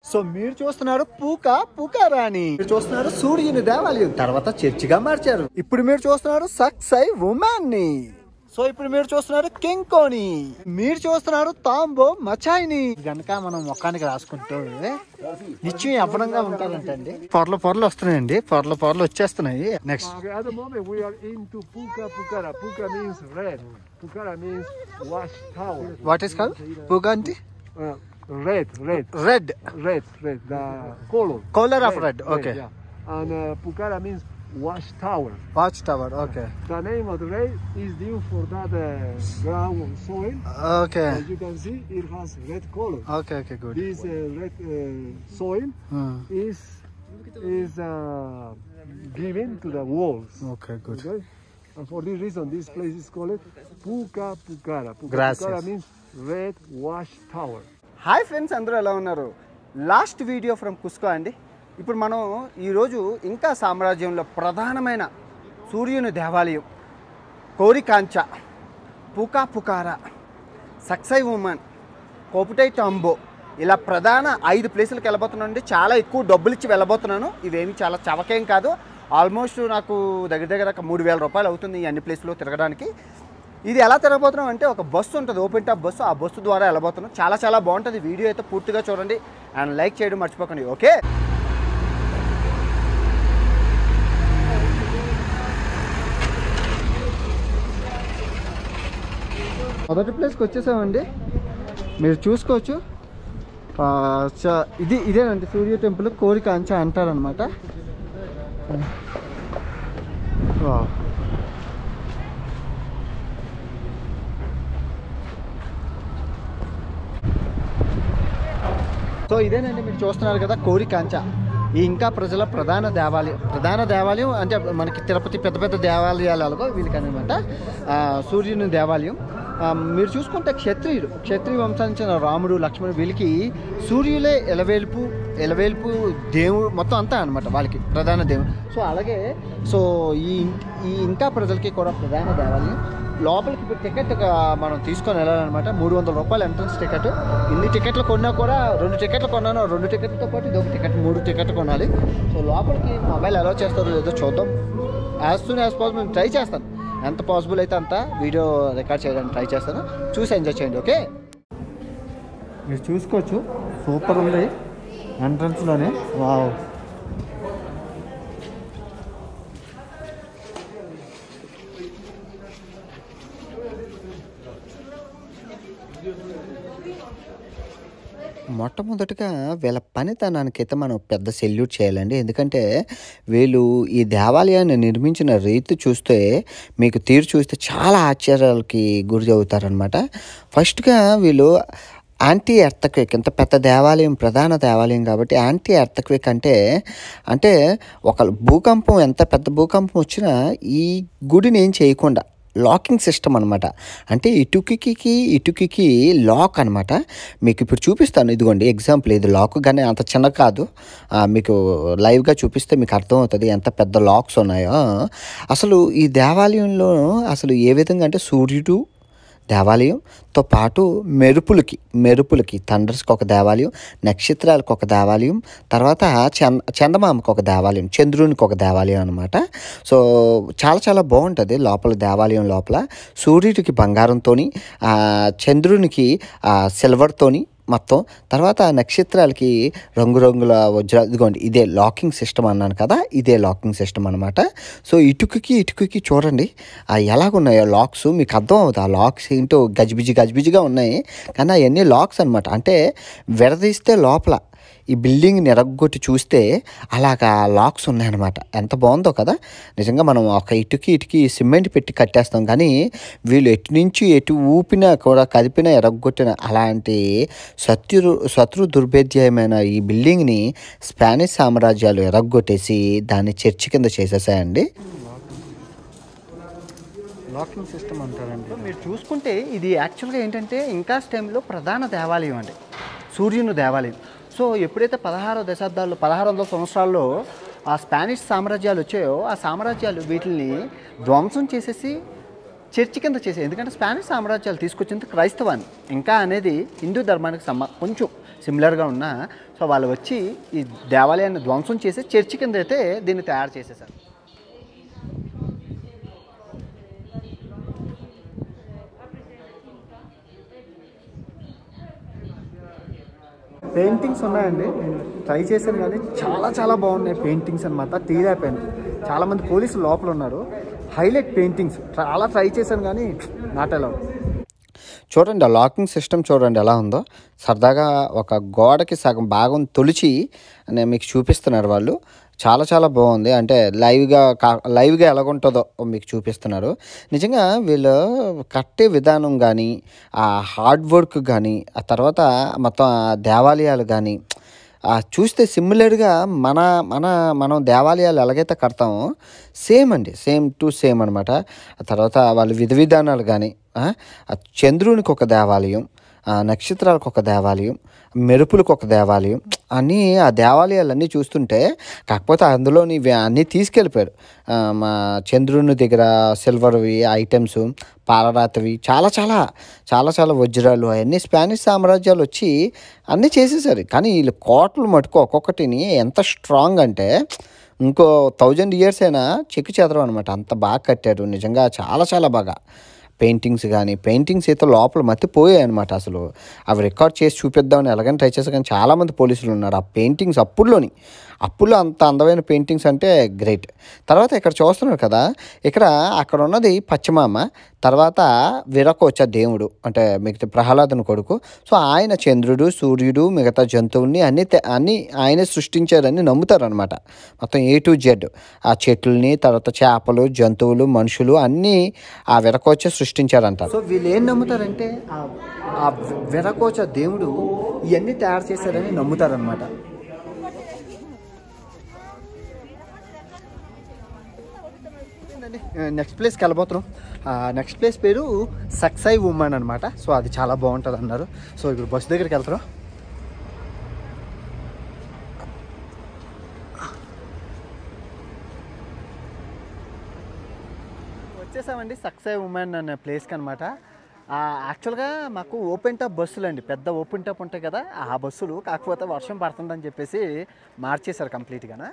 So మీరు చూస్తున్నారు పూక పూకారాణి మీరు చూస్తున్నారు సూర్యుని దేవాలయం తర్వాత చర్చిగా మార్చారు ఇప్పుడు మీరు చూస్తున్నారు సక్సై ఉమాన్ ని సో ఇప్పుడు మీరు చూస్తున్నారు కింకోని మీరు చూస్తున్నారు తాంబో మచాయిని గనక మనం ముఖానికి రాసుకుంటూ నిత్యం యవ్వనంగా ఉంటారంటండి పొరలు పొరలు వస్తున్నాయండి పొరలు పొరలు వచ్చేస్తున్నాయి next Okay, at the moment we are into Puka Pukara. Puka means red. Pukara means wash tower. What is call పూక అంటే Uh, red, red, red red, red. The color. Color of red, okay. Yeah. And uh, Pukara means wash tower. Watch tower okay The name of the red is due for that uh, ground soil. Okay As you can see, it has red color. Okay okay good This uh, red uh, soil is is uh, given to the walls. Okay good Okay? And for this reason, this place is called Puka Pukara. Puka Gracias. Pukara means red wash tower. Hi friends అందరూ ఎలా ఉన్నారు last video from కుస్కో అండి ఇప్పుడు మనం ఈరోజు ఇంకా సామ్రాజ్యంలో ప్రధానమైన సూర్యుని దేవాలయం కోరికాంచ పుకా పుకార సక్సై ఉమన్ కోపుటై టాంబో ఇలా ప్రధాన ఐదు ప్లేసులకు వెళ్ళబోతున్నాను చాలా ఎక్కువ డబ్బులు ఇచ్చి వెళ్ళబోతున్నాను ఇవేమి చాలా చవకేం కాదు ఆల్మోస్ట్ నాకు దగ్గర దగ్గర ఒక మూడు వేల రూపాయలు అవుతుంది ఈ అన్ని ప్లేస్లో తిరగడానికి ఇది ఎలా తిరగబోతున్నాం అంటే ఒక బస్సు ఉంటుంది ఓపెన్ టాప్ బస్సు ఆ బస్సు ద్వారా వెళ్ళబోతున్నాం చాలా చాలా బాగుంటుంది వీడియో అయితే పూర్తిగా చూడండి అండ్ లైక్ చేయడం మర్చిపోకండి ఓకే మొదటి ప్లేస్కి వచ్చేసామండి మీరు చూసుకోవచ్చు ఆ, చ- ఇది ఇదేనండి సూర్య టెంపుల్ కోరిక అంచ అంటారనమాట సో ఇదేనండి మీరు చూస్తున్నారు కదా కోరి కాంచ ఈ ఇంకా ప్రజల ప్రధాన దేవాలయం ప్రధాన దేవాలయం అంటే మనకి తిరుపతి పెద్ద పెద్ద దేవాలయాలు అలాగో వీళ్ళకి అనమాట సూర్యుని దేవాలయం ఆ, మీరు చూసుకుంటే క్షత్రియుడు క్షత్రియ వంశానికి చెందిన రాముడు లక్ష్మణుడు వీళ్ళకి సూర్యులే ఎలవేల్పు ఎలవేల్పు దేవుడు మొత్తం అంతా అనమాట వాళ్ళకి ప్రధాన దేవుడు సో అలాగే సో ఈ ఈ ఇంకా ప్రజలకి కూడా ప్రధాన దేవాలయం లోపలికి ఇప్పుడు టికెట్ ఒక మనం తీసుకొని వెళ్ళాలన్నమాట మూడు వందల రూపాయలు ఎంట్రన్స్ టికెట్ ఇన్ని టికెట్లు కొన్నా కూడా రెండు టికెట్లు కొన్నాను రెండు టికెట్లతో పాటు ఇది ఒక టికెట్ మూడు టికెట్లు కొనాలి సో లోపలికి మొబైల్ ఎలా చేస్తారో లేదో చూద్దాం as soon as possible try చేస్తాను ఎంత పాసిబుల్ అయితే అంత వీడియో రికార్డ్ చేయడానికి ట్రై చేస్తాను చూసి ఎంజాయ్ చేయండి ఓకే మీరు చూసుకోవచ్చు సూపర్ ఉంది ఎంట్రన్స్లోనే వావ్ మొట్టమొదటిగా వీళ్ళ పనితనానికి అయితే మనం పెద్ద సెల్యూట్ చేయాలండి ఎందుకంటే వీళ్ళు ఈ దేవాలయాన్ని నిర్మించిన రీతి చూస్తే మీకు తీరు చూస్తే చాలా ఆశ్చర్యాలకి గురి అవుతారనమాట ఫస్ట్గా వీళ్ళు యాంటీ ఎర్తక్వేక్ ఇంత పెద్ద దేవాలయం ప్రధాన దేవాలయం కాబట్టి యాంటీ ఎర్తక్వేక్ అంటే అంటే ఒక భూకంపం ఎంత పెద్ద భూకంపం వచ్చినా ఈ గుడిని ఏం చేయకుండా లాకింగ్ సిస్టమ్ అనమాట అంటే ఇటుకికి ఇటుకికి లాక్ అనమాట మీకు ఇప్పుడు చూపిస్తాను ఇదిగోండి ఎగ్జాంపుల్ ఇది లాక్ కానీ అంత చిన్న కాదు ఆ, మీకు లైవ్గా చూపిస్తే మీకు అర్థమవుతుంది ఎంత పెద్ద లాక్స్ ఉన్నాయో అసలు ఈ దేవాలయంలో అసలు ఏ విధంగా అంటే సూర్యుడు దేవాలయంతో పాటు మెరుపులకి మెరుపులకి థండర్స్కి ఒక దేవాలయం నక్షత్రాలకు ఒక దేవాలయం తర్వాత చంద చందమామకు ఒక దేవాలయం చంద్రునికి ఒక దేవాలయం అనమాట సో చాలా చాలా బాగుంటుంది లోపల దేవాలయం లోపల సూర్యుడికి బంగారంతోని ఆ, చంద్రునికి ఆ, సిల్వర్తోని మొత్తం తర్వాత నక్షత్రాలకి రంగురంగుల వజ్ర ఇదిగోండి ఇదే లాకింగ్ సిస్టమ్ అన్నాను కదా ఇదే లాకింగ్ సిస్టమ్ అనమాట సో ఇటుకకి ఇటుకకి చూడండి ఆ ఎలాగున్నాయో లాక్స్ మీకు అర్థం అవుతుంది ఆ లాక్స్ ఏంటో గజిబిజి గజిబిజిగా ఉన్నాయి కానీ అవన్నీ లాక్స్ అనమాట అంటే విడదీస్తే లోపల ఈ బిల్డింగ్ ఎరగొట్టి చూస్తే అలాగా లాక్స్ ఉన్నాయన్నమాట ఎంత బాగుందో కదా నిజంగా మనం ఒక ఇటుకి ఇటుకి సిమెంట్ పెట్టి కట్టేస్తాం కానీ వీళ్ళు ఎటు నుంచి ఎటు ఊపినా కూడా కదిపినా ఎరగొట్టిన అలాంటి శత్రు శత్రు దుర్భేద్యమైన ఈ బిల్డింగ్ని స్పానిష్ సామ్రాజ్యాలు ఎరగొట్టేసి దాన్ని చర్చి కింద చేసేసాయండి లాకింగ్ సిస్టమ్ అంటారండి మీరు చూసుకుంటే ఇది యాక్చువల్గా ఏంటంటే ఇంకాస్ టైంలో ప్రధాన దేవాలయం అండి సూర్యుని దేవాలయం సో ఎప్పుడైతే పదహారో దశాబ్దాల్లో పదహారు వందల సంవత్సరాల్లో ఆ స్పానిష్ సామ్రాజ్యాలు వచ్చాయో ఆ సామ్రాజ్యాలు వీటిని ధ్వంసం చేసేసి చర్చి కింద చేసే ఎందుకంటే స్పానిష్ సామ్రాజ్యాలు తీసుకొచ్చింది క్రైస్తవాన్ని ఇంకా అనేది హిందూ ధర్మానికి సంబ కొంచెం సిమిలర్గా ఉన్నా సో వాళ్ళు వచ్చి ఈ దేవాలయాన్ని ధ్వంసం చేసి చర్చి కింద అయితే దీన్ని తయారు చేసేసారు పెయింటింగ్స్ ఉన్నాయండి నేను ట్రై చేశాను కానీ చాలా చాలా బాగున్నాయి పెయింటింగ్స్ అనమాట తీరైపోయాను చాలా మంది పోలీసులు లోపల ఉన్నారు హైలైట్ పెయింటింగ్స్ చాలా ట్రై చేశాను కానీ నాట్ ఎలా చూడండి ఆ లాకింగ్ సిస్టమ్ చూడండి ఎలా ఉందో సరదాగా ఒక గోడకి సగం భాగం తొలిచి నేను మీకు చూపిస్తున్నారు వాళ్ళు చాలా చాలా బాగుంది అంటే లైవ్గా కా లైవ్గా ఎలాగుంటుందో మీకు చూపిస్తున్నారు నిజంగా వీళ్ళు కట్టే విధానం కానీ ఆ హార్డ్ వర్క్ కానీ ఆ తర్వాత మొత్తం ఆ దేవాలయాలు కానీ ఆ చూస్తే సిమిలర్గా మన మన మనం దేవాలయాలు ఎలాగైతే కడతామో సేమ్ అండి సేమ్ టు సేమ్ అనమాట ఆ తర్వాత వాళ్ళ విధి విధానాలు కానీ ఆ చంద్రునికి ఒక దేవాలయం ఆ నక్షత్రాలకు ఒక దేవాలయం మెరుపులకు ఒక దేవాలయం అన్నీ ఆ దేవాలయాలన్నీ చూస్తుంటే కాకపోతే అందులోని ఇవి అన్నీ తీసుకెళ్ళిపోయారు ఆ, మా చంద్రుని దగ్గర సిల్వర్వి ఐటమ్స్ పాలరాతివి చాలా చాలా చాలా చాలా వజ్రాలు అవన్నీ స్పానిష్ సామ్రాజ్యాలు వచ్చి అన్నీ చేసేసారు కానీ వీళ్ళు కోటలు మటుకు ఒక్కొక్కటిని ఎంత స్ట్రాంగ్ అంటే ఇంకో థౌజండ్ ఇయర్స్ అయినా చెక్కు చెదరం అనమాట అంత బాగా కట్టారు నిజంగా చాలా చాలా బాగా పెయింటింగ్స్ కానీ పెయింటింగ్స్ అయితే లోపల మత్తిపోయాయి అనమాట అసలు అవి రికార్డ్ చేసి చూపిద్దామని ఎలాగని ట్రై చేసా కానీ చాలామంది పోలీసులు ఉన్నారు ఆ పెయింటింగ్స్ అప్పుడులోని అప్పుల్లో అంత అందమైన పెయింటింగ్స్ అంటే గ్రేట్ తర్వాత ఇక్కడ చూస్తున్నారు కదా ఇక్కడ అక్కడ ఉన్నది పశ్చిమామ తర్వాత విరకోచ దేవుడు అంటే మిగతా ప్రహ్లాదుని కొడుకు సో ఆయన చంద్రుడు సూర్యుడు మిగతా జంతువుల్ని అన్ని తె- అన్ని ఆయనే సృష్టించారని నమ్ముతారు అనమాట మొత్తం ఏ టు జెడ్ ఆ చెట్లని తర్వాత చేపలు జంతువులు మనుషులు అన్నీ ఆ విరకోచ సృష్టించారంట సో వీళ్ళు ఏం నమ్ముతారంటే ఆ ఆ విరకోచ దేవుడు ఇవన్నీ తయారు చేశారని నమ్ముతారనమాట నెక్స్ట్ ప్లేస్కి వెళ్ళబోతున్నాం నెక్స్ట్ ప్లేస్ పేరు సక్సై ఉమెన్ అనమాట సో అది చాలా బాగుంటుంది అన్నారు సో ఇప్పుడు బస్సు దగ్గరికి వెళ్తారు వచ్చేసామండి సక్సై ఉమెన్ అనే ప్లేస్కి అనమాట యాక్చువల్గా మాకు ఓపెన్ టాప్ బస్సులు అండి పెద్ద ఓపెన్ టాప్ ఉంటాయి కదా ఆ బస్సులు కాకపోతే వర్షం పడుతుందని చెప్పేసి మార్చేశారు కంప్లీట్గానా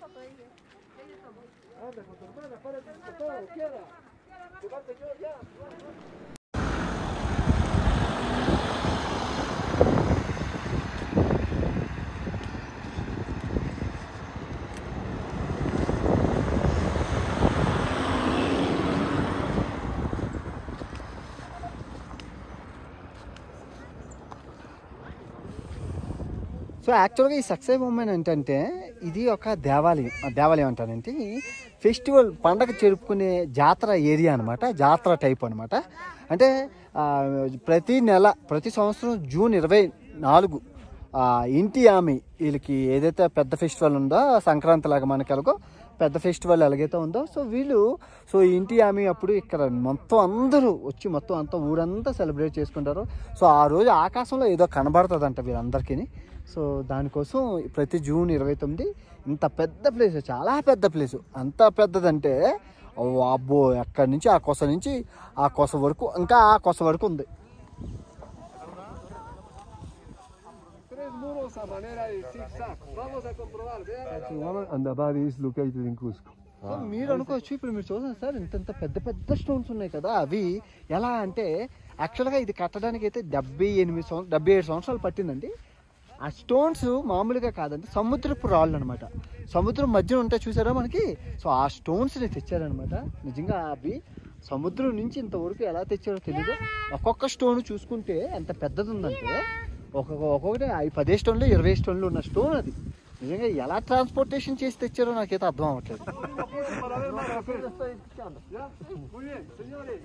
సో యాక్చువల్గా ఈ సక్సెస్ ఉమెన్ ఏంటంటే ఇది ఒక దేవాలయం ఆ దేవాలయం అంటానంటే ఫెస్టివల్ పండగ జరుపుకునే జాతర ఏరియా అనమాట జాతర టైప్ అనమాట అంటే ఆ, ప్రతి నెల ప్రతి సంవత్సరం జూన్ ఇరవై నాలుగు ఆ, ఇంటి ఆమె వీళ్ళకి ఏదైతే పెద్ద ఫెస్టివల్ ఉందో సంక్రాంతి లాగా మనకి ఎలాగో పెద్ద ఫెస్టివల్ ఎలాగైతే ఉందో సో వీళ్ళు సో ఇంటి ఆమె అప్పుడు ఇక్కడ మొత్తం అందరూ వచ్చి మొత్తం అంతా ఊరంతా సెలబ్రేట్ చేసుకుంటారు సో ఆ రోజు ఆకాశంలో ఏదో కనబడుతుందంట వీళ్ళందరికీ సో దానికోసం ప్రతి జూన్ ఇరవై తొమ్మిది ఇంత పెద్ద ప్లేస్ చాలా పెద్ద ప్లేస్ అంత పెద్దదంటే ఓ అబ్బో ఎక్కడి నుంచి ఆ కొస నుంచి ఆ కొస వరకు ఇంకా ఆ కొస వరకు ఉంది Tres muros a manera de zigzag. Vamos a comprobar. Vean. And the body is located in Cusco. So మీరు అనుకోవచ్చు ఇప్పుడు మీరు చూసారు సార్ ఇంత ఇంత పెద్ద పెద్ద స్టోన్స్ ఉన్నాయి కదా అవి ఎలా అంటే యాక్చువల్గా ఇది కట్టడానికి అయితే డెబ్బై ఎనిమిది సంవత్సరం డెబ్బై ఏడు సంవత్సరాలు పట్టిందండి ఆ స్టోన్స్ మామూలుగా కాదండి సముద్రపు రాళ్ళు అనమాట సముద్రం మధ్యన ఉంటాయి చూసారా మనకి సో ఆ స్టోన్స్ని తెచ్చారనమాట నిజంగా అవి సముద్రం నుంచి ఇంతవరకు ఎలా తెచ్చారో తెలియదు ఒక్కొక్క స్టోన్ చూసుకుంటే ఎంత పెద్దది ఉందంటే ఒక్కొక్క ఒక్కొక్కటి ఐ- పదే స్టోన్లు ఇరవై స్టోన్లు ఉన్న స్టోన్ అది నిజంగా ఎలా ట్రాన్స్పోర్టేషన్ చేసి తెచ్చారో నాకైతే అర్థం అవ్వట్లేదు Para ver más de frente. ¿Ya? Muy bien, señores.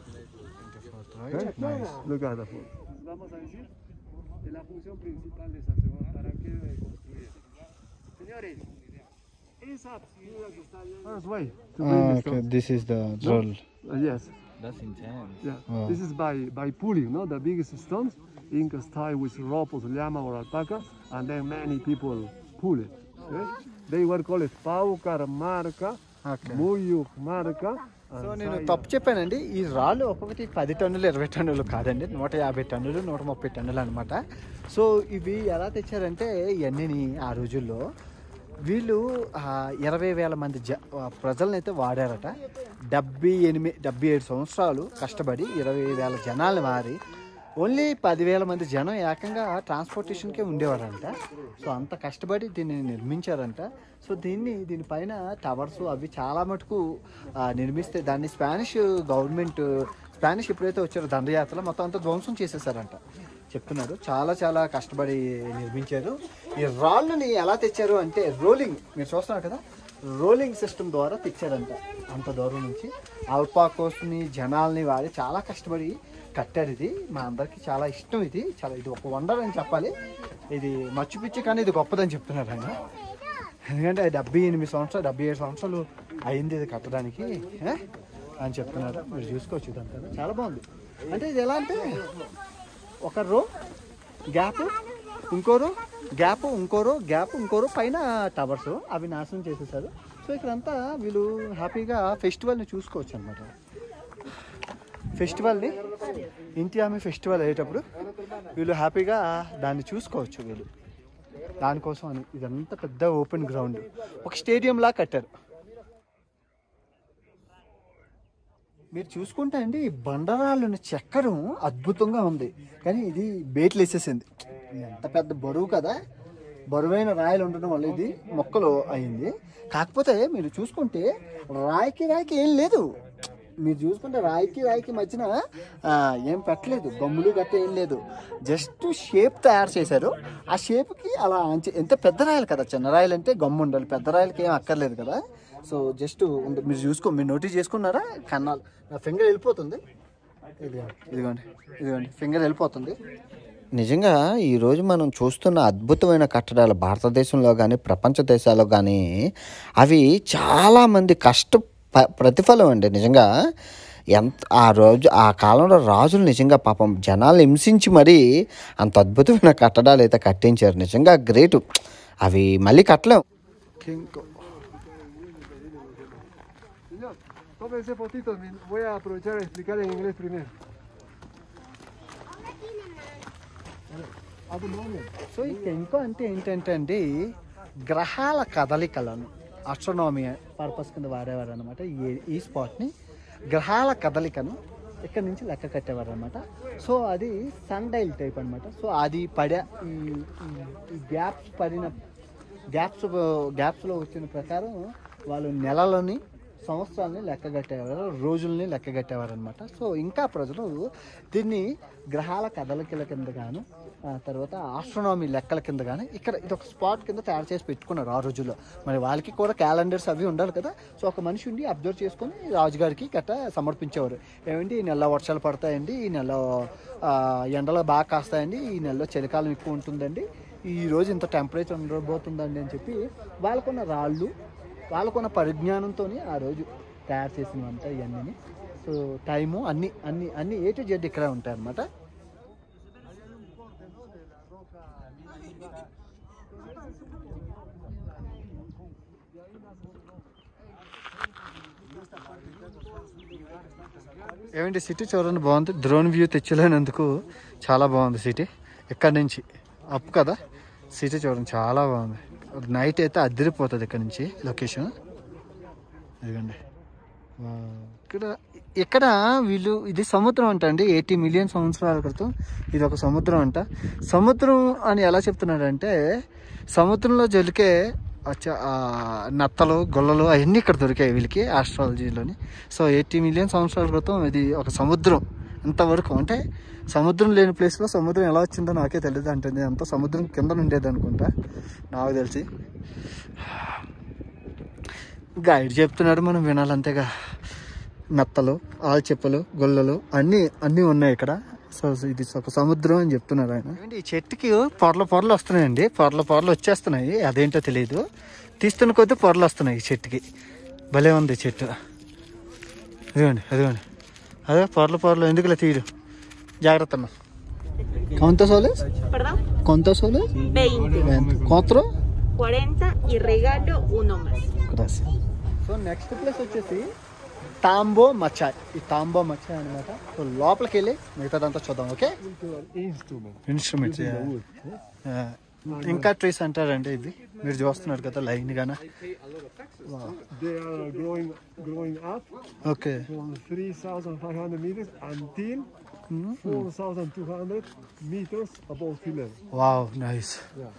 Nice. Look at the food. Vamos a decir de la función principal de esa segunda. ¿Para qué debe construir? Señores, esa piedra que está allá. That's way. To bring the stones. This is the Uh, yes. That's intense. Yeah. Wow. This is by by pulling, no? The biggest stones. Incas tie with ropes, llama or alpaca, and then many people pull it. Okay? They were called Paucar marca, Okay. Muyuk marca, so నేను తప్పు చెప్పానండి ఈ రాళ్ళు ఒక్కొక్కటి పది టన్నులు ఇరవై టన్నులు కాదండి నూట యాభై టన్నులు నూట ముప్పై టన్నులు అనమాట సో ఇవి ఎలా తెచ్చారంటే ఇవన్నీ ఆ రోజుల్లో వీళ్ళు ఆ, ఇరవై వేల మంది జ ఆ, ప్రజలనైతే వాడారట డెబ్బై ఎనిమిది డెబ్బై ఏడు సంవత్సరాలు కష్టపడి ఇరవై వేల జనాలు మారి ఓన్లీ పదివేల మంది జనం ఏకంగా ట్రాన్స్పోర్టేషన్కే ఉండేవారంట సో అంత కష్టపడి దీన్ని నిర్మించారంట సో దీన్ని దీనిపైన టవర్స్ అవి చాలా మటుకు ఆ, నిర్మిస్తే దాన్ని స్పానిష్ గవర్నమెంట్ స్పానిష్ ఎప్పుడైతే వచ్చారో దండయాత్రలో మొత్తం అంతా ధ్వంసం చేసేసారంట చెప్తున్నారు చాలా చాలా కష్టపడి నిర్మించారు ఈ రాళ్ళని ఎలా తెచ్చారు అంటే రోలింగ్ మీరు చూస్తున్నారు కదా రోలింగ్ సిస్టమ్ ద్వారా తెచ్చారంట అంత దూరం నుంచి అల్పాకోస్ని జనాల్ని వాడి చాలా కష్టపడి కట్టారు ఇది మా అందరికి చాలా ఇష్టం ఇది చాలా ఇది ఒక వండర్ అని చెప్పాలి ఇది మచ్చుపిచ్చి కానీ ఇది గొప్పదని చెప్తున్నారు ఆయన ఎందుకంటే డెబ్బై ఎనిమిది సంవత్సరాలు డెబ్బై ఏడు సంవత్సరాలు అయింది ఇది కట్టడానికి ఏ? అని చెప్తున్నారు మీరు చూసుకోవచ్చు ఇదంతా చాలా బాగుంది అంటే ఇది ఎలా అంటే ఒక రో గ్యాప్ ఇంకో రో గ్యాప్ ఇంకో రో గ్యాప్ ఇంకో రో పైన టవర్స్ అవి నాశనం చేసేసారు సో ఇక్కడంతా వీళ్ళు హ్యాపీగా ఫెస్టివల్ని చూసుకోవచ్చు అనమాట ఫెస్టివల్ని ఇంటి ఆమె ఫెస్టివల్ అయ్యేటప్పుడు వీళ్ళు హ్యాపీగా దాన్ని చూసుకోవచ్చు వీళ్ళు దానికోసం అని ఇదంతా పెద్ద ఓపెన్ గ్రౌండ్ ఒక స్టేడియం లా కట్టారు మీరు చూసుకుంటే అండి ఈ బండరాళ్ళను చెక్కడం అద్భుతంగా ఉంది కానీ ఇది బేట్లు వేసేసింది ఎంత పెద్ద బరువు కదా బరువైన రాయిలు ఉండడం వల్ల ఇది మొక్కలు అయింది కాకపోతే మీరు చూసుకుంటే రాయికి రాయికి ఏం లేదు మీరు చూసుకుంటే రాయికి రాయికి మధ్యన ఆ, ఏం పెట్టలేదు గమ్ములు గట్ట ఏం లేదు జస్ట్ షేప్ తయారు చేశారు ఆ షేప్కి అలా అంచే ఎంత పెద్ద రాయలు కదా చిన్న రాయలు అంటే గమ్ము ఉండాలి పెద్ద రాయలకి ఏం అక్కర్లేదు కదా సో జస్ట్ ఉండ- మీరు చూసుకో మీరు నోటీస్ చేసుకున్నారా కన్నాలు నా ఫింగర్ వెళ్ళిపోతుంది ఇదిగోండి ఇదిగోండి ఇదిగోండి ఫింగర్ వెళ్ళిపోతుంది నిజంగా ఈరోజు మనం చూస్తున్న అద్భుతమైన కట్టడాలు భారతదేశంలో కానీ ప్రపంచ దేశాల్లో కానీ అవి చాలామంది కష్ట ప- ప్రతిఫలం అండి నిజంగా ఎంత ఆ రోజు ఆ కాలంలో రాజులు నిజంగా పాపం జనాలు హింసించి మరీ అంత అద్భుతమైన కట్టడాలు అయితే కట్టించారు నిజంగా గ్రేట్ అవి మళ్ళీ కట్టలేం Señor, tómense fotitos. mi- Voy a aprovechar a explicar en inglés primero. At the moment, so ఇక ఇంకో అంటే ఏంటంటే అండి గ్రహాల కదలికలను అస్ట్రోనామీ పర్పస్ కింద వాడేవారు అనమాట ఈ ఈ స్పాట్ని గ్రహాల కదలికను ఇక్కడ నుంచి లెక్క కట్టేవారు అనమాట సో అది సన్ డైల్ టైప్ అనమాట సో అది పడే ఈ ఈ- ఈ గ్యాప్స్ పడిన గ్యాప్స్ గ్యాప్స్లో వచ్చిన ప్రకారం వాళ్ళు నెలలని సంవత్సరాలని లెక్క కట్టేవారు రోజుల్ని లెక్క కట్టేవారు అనమాట సో ఇంకా ప్రజలు దీన్ని గ్రహాల కదలికల కింద గాను ఆ తర్వాత ఆస్ట్రోనామీ లెక్కల కింద కానీ ఇక్కడ ఇది ఒక స్పాట్ కింద తయారు చేసి పెట్టుకున్నారు ఆ రోజుల్లో మరి వాళ్ళకి కూడా క్యాలెండర్స్ అవి ఉండాలి కదా సో ఒక మనిషి ఉండి అబ్జర్వ్ చేసుకొని రాజుగారికి గట్ట సమర్పించేవారు ఏమండి ఈ నెల వర్షాలు పడతాయండి ఈ నెల ఆ, ఎండలు బాగా కాస్తాయండి ఈ నెలలో చలికాలం ఎక్కువ ఉంటుందండి ఈ రోజు ఇంత టెంపరేచర్ ఉండబోతుందండి అని చెప్పి వాళ్ళకున్న రాళ్ళు వాళ్ళకున్న పరిజ్ఞానంతో ఆ రోజు తయారు చేసినవంతా ఇవన్నీ సో టైము అన్ని అన్ని అన్ని ఏ టు జెడ్ ఇక్కడే ఉంటాయి అన్నమాట ఏమండి సిటీ చూడండి బాగుంది డ్రోన్ వ్యూ తెచ్చలేనందుకు చాలా బాగుంది సిటీ ఇక్కడ నుంచి అప్ కదా సిటీ చూడండి చాలా బాగుంది నైట్ అయితే అదిరిపోతుంది ఇక్కడ నుంచి లొకేషన్ ఇదిగోండి వావ్. ఇక్కడ ఇక్కడ వీళ్ళు ఇది సముద్రం అంట అండి ఎయిటీ మిలియన్ సంవత్సరాల క్రితం ఇది ఒక సముద్రం అంట సముద్రం అని ఎలా చెప్తున్నాడంటే సముద్రంలో జరిగే అచ్చ- ఆ నత్తలు గొల్లలు అవన్నీ ఇక్కడ దొరికాయి వీళ్ళకి ఆస్ట్రాలజీలోని సో ఎయిటీ మిలియన్ సంవత్సరాల క్రితం ఇది ఒక సముద్రం ఇంతవరకు అంటే సముద్రం లేని ప్లేస్లో సముద్రం ఎలా వచ్చిందో నాకే తెలియదు అంటే అంతా సముద్రం కింద ఉండేది అనుకుంటా నాకు తెలిసి గైడ్ చెప్తున్నాడు మనం వినాలి అంతేగా నత్తలు ఆల్చెప్పలు గొల్లలు అన్నీ అన్నీ ఉన్నాయి ఇక్కడ సో ఇది ఒక సముద్రం అని చెప్తున్నారు ఆయన ఏంటి ఈ చెట్టుకి పొరల పొరలు వస్తున్నాయండి పొరల పొరలు వచ్చేస్తున్నాయి అదేంటో తెలియదు తీస్తున్న కొద్దీ పొరలు వస్తున్నాయి ఈ చెట్టుకి భలే ఉంది ఈ చెట్టు అదిగోండి అదిగోండి అదే పొరల పొరలు ఎందుకులే తీయడు జాగ్రత్త అన్న కొంత సోలేస్ ¿Perdón? కొంత సోలేస్ 20. కోత్రో 40 y regalo uno más. So next place వచ్చేసి తాంబో మచ్చాయ్ ఈ తాంబో మచ్చాయ్ అనమాట సో లోపలికి వెళ్ళి మిగతాదంతా చూద్దాం okay Into an instrument. Instruments Using the wood. ఇంకా ట్రీస్ అంటారండి ఇది మీరు చూస్తున్నారు కదా లైన్ గాన They are growing growing up okay from 3,500 meters until 4,200 meters above sea level. Wow nice Yeah.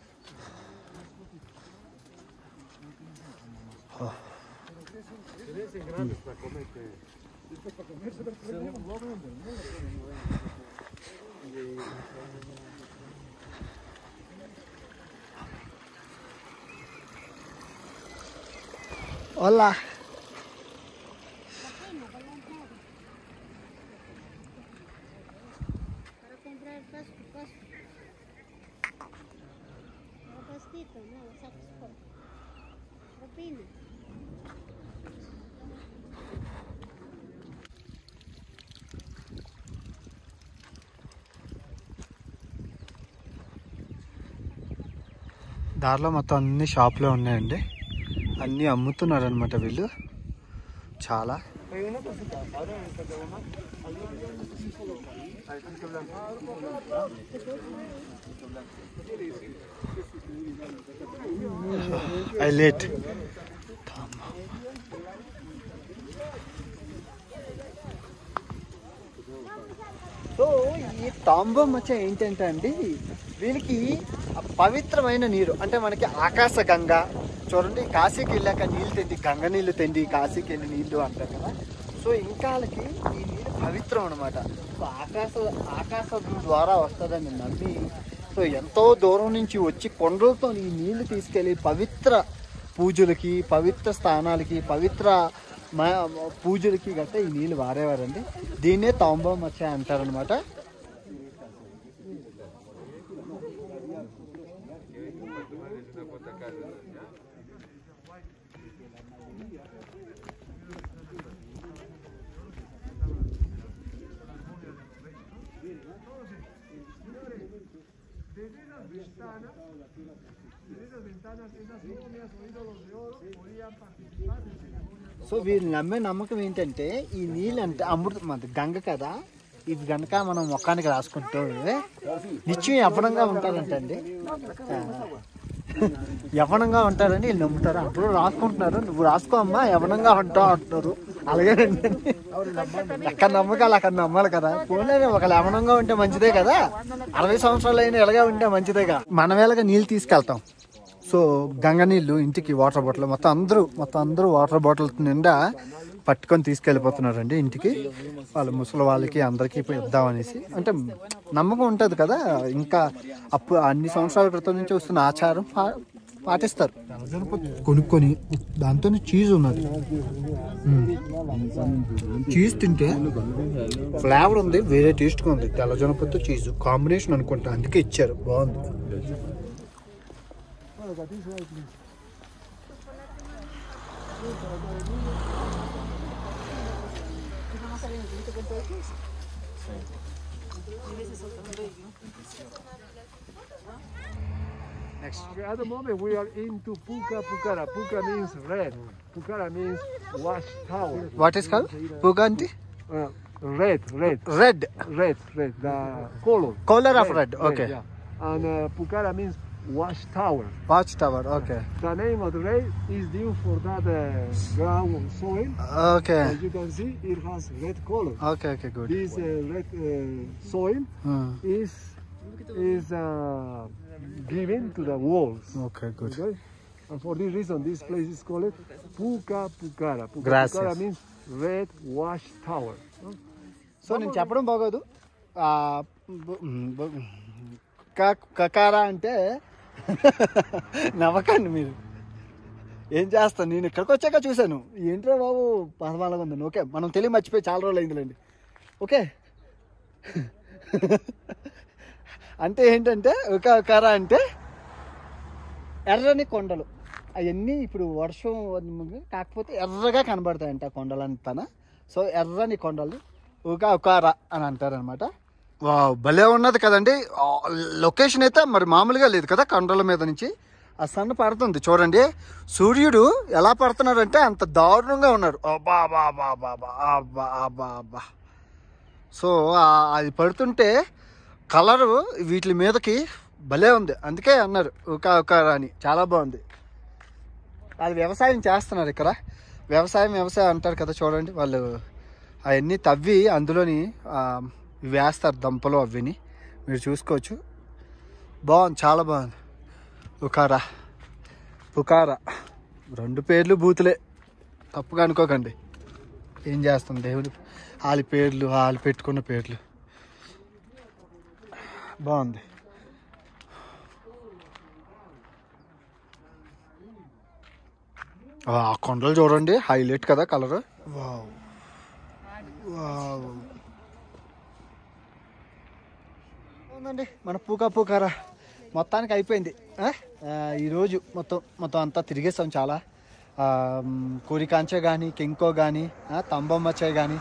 Hola. Para comprar pasto, pasto. Para pastito, no, sacos por. Propina. దారిలో మొత్తం అన్ని షాపులే ఉన్నాయండి అన్నీ అమ్ముతున్నారు అనమాట వీళ్ళు చాలా హైలైట్ సో ఈ తాంబం మచ్చ ఏంటంటే అండి వీళ్ళకి ఆ పవిత్రమైన నీరు అంటే మనకి ఆకాశ గంగ చూడండి కాశీకి వెళ్ళాక నీళ్ళు తెండి గంగ నీళ్ళు తెండి కాశీకి వెళ్ళి నీళ్ళు అంటారు కదా సో ఇంకా వాళ్ళకి ఈ నీళ్ళు పవిత్రం అనమాట సో ఆకాశ ఆకాశం ద్వారా వస్తుందని నమ్మి సో ఎంతో దూరం నుంచి వచ్చి కొండలతో ఈ నీళ్లు తీసుకెళ్ళి పవిత్ర పూజలకి పవిత్ర స్థానాలకి పవిత్ర మ- పూజలకి గట్రా ఈ నీళ్ళు వాడేవారండి దీన్నే తాంబం మచ్చ అంటారనమాట సో వీళ్ళు నమ్మే నమ్మకం ఏంటంటే ఈ నీళ్ళు అంటే అమృతం మన గంగ కదా ఇది గనక మనం ముఖానికి రాసుకుంటూ నిత్యం యవ్వనంగా ఉంటారంటండి ఆ. యవ్వనంగా ఉంటారని వీళ్ళు నమ్ముతారు అప్పుడు రాసుకుంటున్నారు నువ్వు రాసుకో అమ్మా యవ్వనంగా ఉంటావు అంటున్నారు అలాగేనండి ఎక్కడ నమ్మకాలు అక్కడ నమ్మాలి కదా పోనీ ఒక యవ్వనంగా ఉంటే మంచిదే కదా అరవై సంవత్సరాలు అయినా ఎలాగా ఉంటే మంచిదేగా మనం ఎలాగా నీళ్ళు తీసుకెళ్తాం సో గంగ నీళ్ళు ఇంటికి వాటర్ బాటిల్ మొత్తం అందరూ మొత్తం అందరూ వాటర్ బాటిల్ నిండా పట్టుకొని తీసుకెళ్ళిపోతున్నారండి ఇంటికి వాళ్ళ ముసలి వాళ్ళకి అందరికీ ఇద్దామనేసి అంటే నమ్మకం ఉంటుంది కదా ఇంకా అప్పుడు అన్ని సంవత్సరాల క్రితం నుంచి వస్తున్న ఆచారం పా- పాటిస్తారు కొనుక్కొని దాంతో చీజ్ ఉన్నది చీజ్ తింటే ఫ్లేవర్ ఉంది వేరే టేస్ట్గా ఉంది తెల్ల జనపతో చీజ్ కాంబినేషన్ అనుకుంటా అందుకే ఇచ్చారు బాగుంది next Okay, at the moment we are into Puka Pukara. Puka means red. Pukara means wash towel. What is call పుగా అంటే Uh, red, red, red red, red. The color. Color of red, okay. Yeah. And uh, Pukara means wash tower. Watch tower okay The name of the red is due for that uh, ground soil. Okay As you can see, it has red color. Okay okay good This uh, red uh, soil is is uh, given to the walls. Okay good Okay? And for this reason, this place is called Puka Pukara. Puka Gracias. Pukara means red wash tower. So నేను చెప్పడం బాగోదు ఆ, బు- బు- క- కకారా అంటే నవ్వకండి మీరు ఏం చేస్తాను నేను ఇక్కడికి వచ్చాక చూశాను ఏంట్రా బాబు పదమాలగా ఉందని ఓకే మనం తెలియ మర్చిపోయి చాలా రోజులు అయిందిలేండి ఓకే అంటే ఏంటంటే ఒక కర అంటే ఎర్రని కొండలు అవన్నీ ఇప్పుడు వర్షం ఉంది, కాకపోతే ఎర్రగా కనబడతాయంట ఆ కొండలంతా సో ఎర్రని కొండలు ఒక ఉకార అని అంటారనమాట భలే ఉన్నది కదండి ఆ, లొకేషన్ అయితే మరి మామూలుగా లేదు కదా కొండల మీద నుంచి ఆ సన్ పడుతుంది చూడండి సూర్యుడు ఎలా పడుతున్నాడంటే అంత దారుణంగా ఉన్నాడు అబ్బా అబ్బా అబ్బా అబ్బా అబ్బా అబ్బా అబ్బా అబ్బా సో ఆ- అది పడుతుంటే కలరు వీటి మీదకి భలే ఉంది అందుకే అన్నారు ఒక ఒక అని చాలా బాగుంది వాళ్ళు వ్యవసాయం చేస్తున్నారు ఇక్కడ వ్యవసాయం వ్యవసాయం అంటారు కదా చూడండి వాళ్ళు అవన్నీ తవ్వి అందులోని ఆ, ఇవి వేస్తారు దంపలు అవిని మీరు చూసుకోవచ్చు బాగుంది చాలా బాగుంది పుకారా పుకారా రెండు పేర్లు బూతులే తప్పుగా అనుకోకండి ఏం చేస్తాం దేవుడు వాళ్ళ పేర్లు వాళ్ళు పెట్టుకున్న పేర్లు బాగుంది ఆ కొండలు చూడండి హైలైట్ కదా కలర్ వావ్ వావ్ ఉందండి మన పూకా పూకారా మొత్తానికి అయిపోయింది ఆ? ఆ, ఈరోజు మొత్తం మొత్తం అంతా తిరిగేస్తాం చాలా ఆ, మ్, కోరికాంచే కానీ కెంకో కానీ తంబమ్మచ్చే కానీ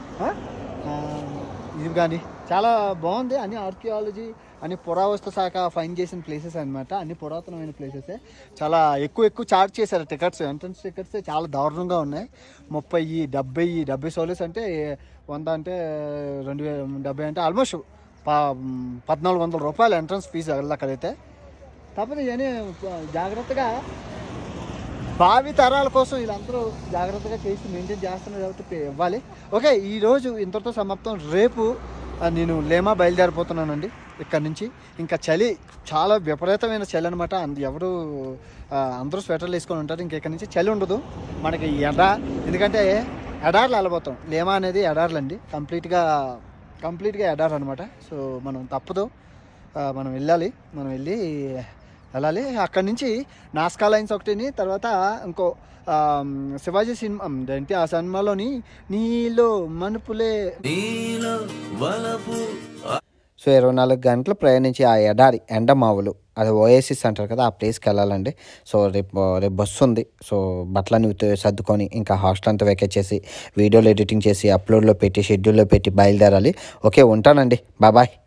ఇది కానీ చాలా బాగుంది అన్ని ఆర్కియాలజీ అన్ని పురావస్తు శాఖ ఫైన్ చేసిన ప్లేసెస్ అన్నమాట అన్ని పురాతనమైన ప్లేసెస్ చాలా ఎక్కువ ఎక్కువ చార్జ్ చేశారు టికెట్స్ ఎంట్రన్స్ టికెట్స్ చాలా దారుణంగా ఉన్నాయి ముప్పై డెబ్బై డెబ్బై సోలెస్ అంటే వంద అంటే రెండు వేల డెబ్బై అంటే ఆల్మోస్ట్ ప పద్నాలుగు వందల రూపాయలు ఎంట్రన్స్ ఫీజు అక్కడైతే కాకపోతే ఇవన్నీ జాగ్రత్తగా భావి తరాల కోసం వీళ్ళందరూ జాగ్రత్తగా చేసి మెయింటైన్ చేస్తున్నారు కాబట్టి పే- ఇవ్వాలి ఓకే ఈరోజు ఇంతటితో సమాప్తం రేపు ఆ, నేను లేమా బయలుదేరిపోతున్నానండి ఇక్కడ నుంచి ఇంకా చలి చాలా విపరీతమైన చలి అనమాట ఎవరు ఆ, అందరూ స్వెటర్లు వేసుకొని ఉంటారు ఇంకా ఇక్కడ నుంచి చలి ఉండదు మనకి ఎడ ఎందుకంటే ఎడార్లు వెళ్ళబోతాం లేమా అనేది ఎడార్లు అండి కంప్లీట్గా కంప్లీట్గా ఎడార్ అనమాట సో మనం తప్పదు ఆ, మనం వెళ్ళాలి మనం వెళ్ళి వెళ్ళాలి అక్కడి నుంచి నాస్కా లైన్స్ ఒకటిని తర్వాత ఇంకో ఆ, శివాజీ సినిమా ఏంటి ఆ సినిమాలోని నీలో మనుపులే సో ఇరవై నాలుగు గంటలు ప్రయాణించి ఆ ఎడారి ఎండమావులు అది ఓఎసిస్ అంటారు కదా ఆ ప్లేస్కి వెళ్ళాలండి సో రేపు రేపు బస్సు ఉంది సో బట్టలన్నీ ఉత్త- సర్దుకొని ఇంకా హాస్టల్ అంతా వెకేట్ చేసి వీడియోలు ఎడిటింగ్ చేసి అప్లోడ్లో పెట్టి షెడ్యూల్లో పెట్టి బయలుదేరాలి ఓకే ఉంటానండి బాయ్ బాయ్